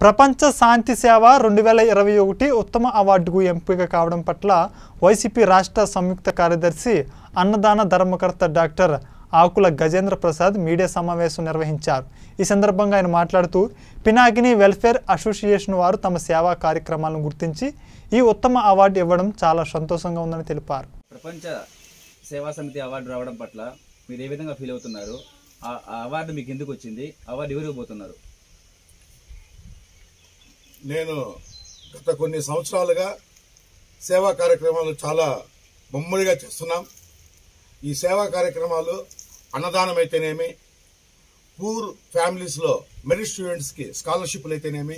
ప్రపంచ శాంతి సేవ రెండు వేల ఇరవై ఒకటి ఉత్తమ అవార్డుకు ఎంపిక కావడం పట్ల వైసీపీ రాష్ట్ర సంయుక్త కార్యదర్శి అన్నదాన ధర్మకర్త డాక్టర్ ఆకుల గజేంద్ర ప్రసాద్ మీడియా సమావేశం నిర్వహించారు ఈ సందర్భంగా ఆయన మాట్లాడుతూ పినాకిని వెల్ఫేర్ అసోసియేషన్ వారు తమ సేవా కార్యక్రమాలను గుర్తించి ఈ ఉత్తమ అవార్డు ఇవ్వడం చాలా సంతోషంగా ఉందని తెలిపారు ప్రపంచ సేవా సమితి అవార్డు రావడం పట్ల మీరు ఏ విధంగా ఫీల్ అవుతున్నారు ఆ ఆ అవార్డు మీకు ఎందుకు వచ్చింది అవార్డు ఎవరికి పోతున్నారు నేను గత కొన్ని సంవత్సరాలుగా సేవా కార్యక్రమాలు చాలా ముమ్మడిగా చేస్తున్నాం ఈ సేవా కార్యక్రమాలు అన్నదానం అయితేనేమి పూర్ ఫ్యామిలీస్లో మెరిట్ స్టూడెంట్స్కి స్కాలర్షిప్లు అయితేనేమి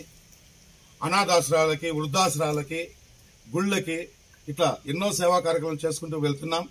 అనాథాశ్రయాలకి వృద్ధాశ్రయాలకి గుళ్ళకి ఇట్లా ఎన్నో సేవా కార్యక్రమాలు చేసుకుంటూ వెళ్తున్నాం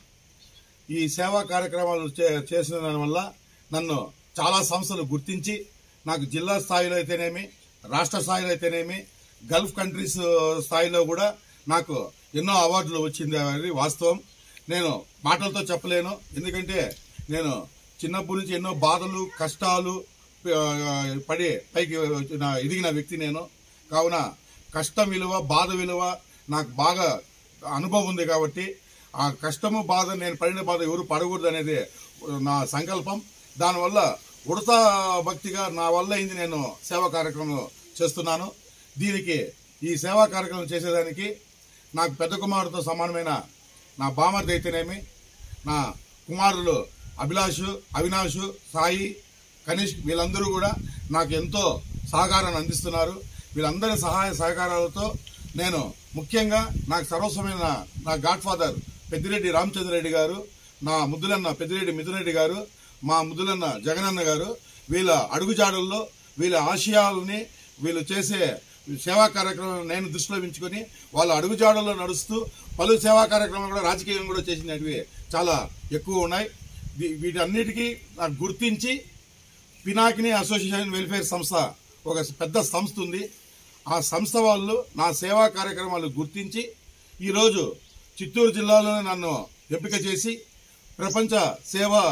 ఈ సేవా కార్యక్రమాలు చే- చేసిన దానివల్ల నన్ను చాలా సంస్థలు గుర్తించి నాకు జిల్లా స్థాయిలో అయితేనేమి రాష్ట్ర స్థాయిలో అయితేనేమి గల్ఫ్ కంట్రీస్ స్థాయిలో కూడా నాకు ఎన్నో అవార్డులు వచ్చింది అనేది వాస్తవం నేను మాటలతో చెప్పలేను ఎందుకంటే నేను చిన్నప్పటి నుంచి ఎన్నో బాధలు కష్టాలు ఆ, పడి పైకి వచ్చిన ఎదిగిన వ్యక్తి నేను కావున కష్టం విలువ బాధ విలువ నాకు బాగా అనుభవం ఉంది కాబట్టి ఆ కష్టము బాధ నేను పడిన బాధ ఎవరు పడకూడదు అనేది నా సంకల్పం దానివల్ల ఉడతా భక్తిగా నా వల్ల అయింది నేను సేవా కార్యక్రమం చేస్తున్నాను దీనికి ఈ సేవా కార్యక్రమం చేసేదానికి నాకు పెద్ద కుమారుడితో సమానమైన నా బామర్ది అయితేనేమి నా కుమారులు అభిలాష్ అవినాష్ సాయి కనిష్ వీళ్ళందరూ కూడా నాకు ఎంతో సహకారాన్ని అందిస్తున్నారు వీళ్ళందరి సహాయ సహకారాలతో నేను ముఖ్యంగా నాకు సర్వస్వమైన నా గాడ్ ఫాదర్ పెద్దిరెడ్డి రామచంద్రరెడ్డి గారు నా ముద్దులన్న పెద్దిరెడ్డి మిథునరెడ్డి గారు మా ముద్దులన్న జగనన్న గారు వీళ్ళ అడుగుజాడల్లో వీళ్ళ ఆశయాలని వీళ్ళు చేసే సేవా కార్యక్రమం నేను దృష్టిలో ఉంచుకొని వాళ్ళ అడుగుజాడల్లో నడుస్తూ పలు సేవా కార్యక్రమాలు కూడా రాజకీయం కూడా చేసినవి చాలా ఎక్కువ ఉన్నాయి వీ- వీటన్నిటికీ నాకు గుర్తించి పినాకిని అసోసియేషన్ వెల్ఫేర్ సంస్థ ఒక పెద్ద సంస్థ ఉంది ఆ సంస్థ వాళ్ళు నా సేవా కార్యక్రమాలు గుర్తించి ఈరోజు చిత్తూరు జిల్లాలో నన్ను ఎంపిక చేసి ప్రపంచ సేవా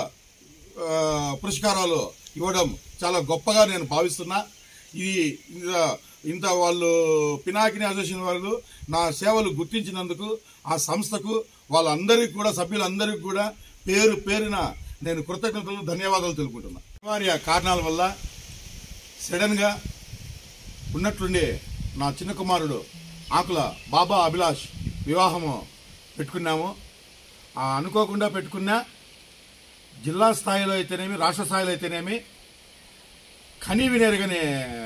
ఆ, పురస్కారాలు ఇవ్వడం చాలా గొప్పగా నేను భావిస్తున్నా ఈ ఇంత ఇంత వాళ్ళు పినాకిని అసోసియేషన్ వాళ్ళు నా సేవలు గుర్తించినందుకు ఆ సంస్థకు వాళ్ళందరికీ కూడా సభ్యులందరికీ కూడా పేరు పేరున నేను కృతజ్ఞతలు ధన్యవాదాలు తెలుపుకుంటున్నా అనివార్య కారణాల వల్ల సడన్ గా ఉన్నట్లుండి నా చిన్న కుమారుడు ఆకుల బాబా అభిలాష్ వివాహము పెట్టుకున్నాము ఆ అనుకోకుండా పెట్టుకున్నా జిల్లా స్థాయిలో అయితేనేమి రాష్ట్ర స్థాయిలో అయితేనేమి కనీ వినేరుగానే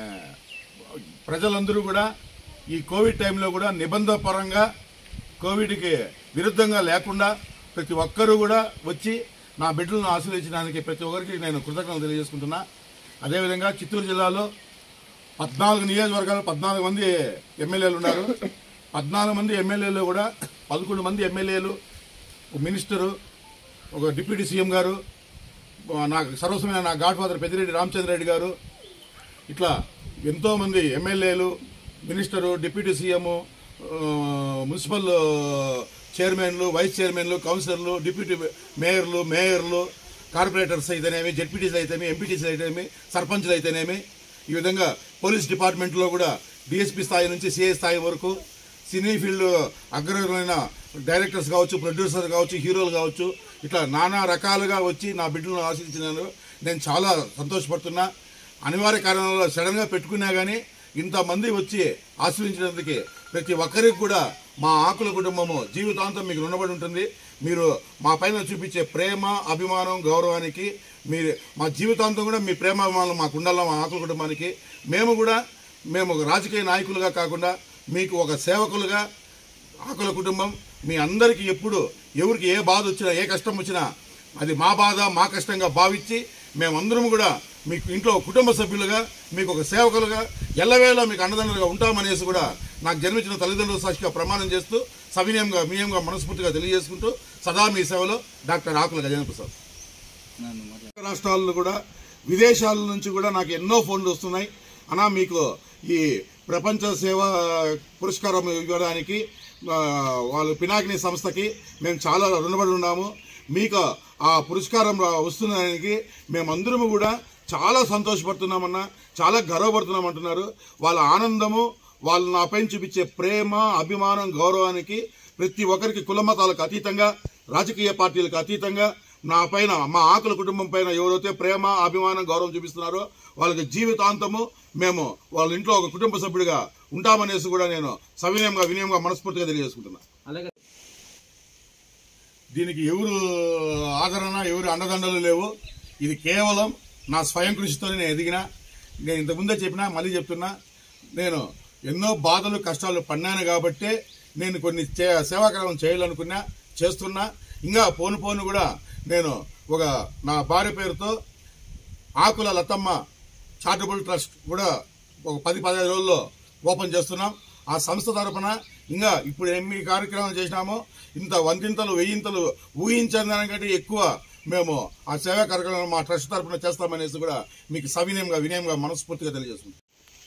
ప్రజలందరూ కూడా ఈ కోవిడ్ టైంలో కూడా నిబంధన పరంగా కోవిడ్కి విరుద్ధంగా లేకుండా ప్రతి ఒక్కరూ కూడా వచ్చి నా బిడ్డలను ఆశీర్వదించడానికి ప్రతి ఒక్కరికి నేను కృతజ్ఞతలు తెలియజేసుకుంటున్నా అదేవిధంగా చిత్తూరు జిల్లాలో పద్నాలుగు నియోజకవర్గాలు పద్నాలుగు మంది ఎమ్మెల్యేలు ఉన్నారు పద్నాలుగు మంది ఎమ్మెల్యేలు కూడా పదకొండు మంది ఎమ్మెల్యేలు ఒక మినిస్టరు ఒక డిప్యూటీ సీఎం గారు నాకు సర్వస్వమైన నా గాడ్ ఫాదర్ పెద్దిరెడ్డి రామచంద్ర రెడ్డి గారు ఇట్లా ఎంతో మంది ఎమ్మెల్యేలు మినిస్టరు డిప్యూటీ సీఎం మున్సిపల్ చైర్మన్లు వైస్ చైర్మన్లు కౌన్సిలర్లు డిప్యూటీ మేయర్లు మేయర్లు కార్పొరేటర్స్ అయితేనేమి జెడ్పీటీసీలు అయితేనేమి ఎంపీటీసీలు అయితేనేమి సర్పంచ్లు అయితేనేమి ఈ విధంగా పోలీస్ డిపార్ట్మెంట్లో కూడా డిఎస్పీ స్థాయి నుంచి సిఐ స్థాయి వరకు సినీ ఫీల్డ్ అగ్రమైన డైరెక్టర్స్ కావచ్చు ప్రొడ్యూసర్ కావచ్చు హీరోలు కావచ్చు ఇట్లా నానా రకాలుగా వచ్చి నా బిడ్డలను ఆశించినారు నేను చాలా సంతోషపడుతున్నా అనివార్య కారణాలలో సడన్ గా పెట్టుకున్నా గానీ ఇంతమంది వచ్చి ఆశ్రయించినందుకు ప్రతి ఒక్కరికి కూడా మా ఆకుల కుటుంబము జీవితాంతం మీకు రుణపడి ఉంటుంది మీరు మా పైన చూపించే ప్రేమ అభిమానం గౌరవానికి మీరు మా జీవితాంతం కూడా మీ ప్రేమ అభిమానం మాకు ఉండాలా మా ఆకుల కుటుంబానికి మేము కూడా మేము ఒక రాజకీయ నాయకులుగా కాకుండా మీకు ఒక సేవకులుగా ఆకుల కుటుంబం మీ అందరికీ ఎప్పుడు ఎవరికి ఏ బాధ వచ్చినా ఏ కష్టం వచ్చినా అది మా బాధ మా కష్టంగా భావించి మేమందరం కూడా మీకు ఇంట్లో కుటుంబ సభ్యులుగా మీకు ఒక సేవకులుగా ఎల్లవేళ మీకు అండదండలుగా ఉంటామనేసి కూడా నాకు జన్మించిన తల్లిదండ్రుల సాక్షిగా ప్రమాణం చేస్తూ సవినయంగా మీయంగా మనస్ఫూర్తిగా తెలియజేసుకుంటూ సదా మీ సేవలో డాక్టర్ ఆకుల గజేంద్ర ప్రసాద్ నన్ను మాట్లా- రాష్ట్రాల్లో కూడా విదేశాల నుంచి కూడా నాకు ఎన్నో ఫోన్లు వస్తున్నాయి అన్నా మీకు ఈ ప్రపంచ సేవా పురస్కారం ఇవ్వడానికి ఆ, వాళ్ళు పినాకిని సంస్థకి మేము చాలా రుణపడి ఉన్నాము మీకు ఆ పురస్కారం రా- వస్తున్నదానికి మేమందరము కూడా చాలా సంతోషపడుతున్నామన్నా చాలా గర్వపడుతున్నాం అంటున్నారు వాళ్ళ ఆనందము వాళ్ళు నాపై చూపించే ప్రేమ అభిమానం గౌరవానికి ప్రతి ఒక్కరికి కుల మతాలకు అతీతంగా రాజకీయ పార్టీలకు అతీతంగా నా పైన మా ఆకుల కుటుంబం పైన ఎవరైతే ప్రేమ అభిమానం గౌరవం చూపిస్తున్నారో వాళ్ళకి జీవితాంతము మేము వాళ్ళ ఇంట్లో ఒక కుటుంబ సభ్యుడిగా ఉంటామనేసి కూడా నేను సవినయంగా వినయంగా మనస్ఫూర్తిగా తెలియజేసుకుంటున్నా అలాగే దీనికి ఎవరు ఆదరణ ఎవరు అండదండలు లేవు ఇది కేవలం నా స్వయం కృషితోనే నేను ఎదిగిన నేను ఇంతకుముందే చెప్పినా మళ్ళీ చెప్తున్నా నేను ఎన్నో బాధలు కష్టాలు పడినాను కాబట్టే నేను కొన్ని చే- సేవాకారం చేయాలనుకున్నా చేస్తున్నా ఇంకా పోను పోను కూడా నేను ఒక నా భార్య పేరుతో ఆకుల లతమ్మ చారిటబుల్ ట్రస్ట్ కూడా ఒక పది పదహైదు రోజుల్లో ఓపెన్ చేస్తున్నాం ఆ సంస్థ తరపున ఇంకా ఇప్పుడు ఎన్ని కార్యక్రమాలు చేసినామో ఇంత వందింతలు వెయ్యింతలు ఊహించని దానికంటే ఎక్కువ మేము ఆ సేవా కార్యక్రమాలు మా ట్రస్ట్ తరపున చేస్తామనేసి కూడా మీకు సవినయంగా వినయంగా మనస్ఫూర్తిగా తెలియజేస్తున్నాం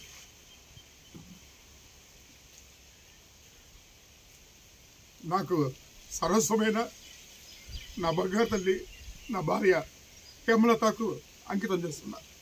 నాకు సర్వస్వమైన నా బంగారు తల్లి నా భార్య హేమలతకు అంకితం చేస్తున్నా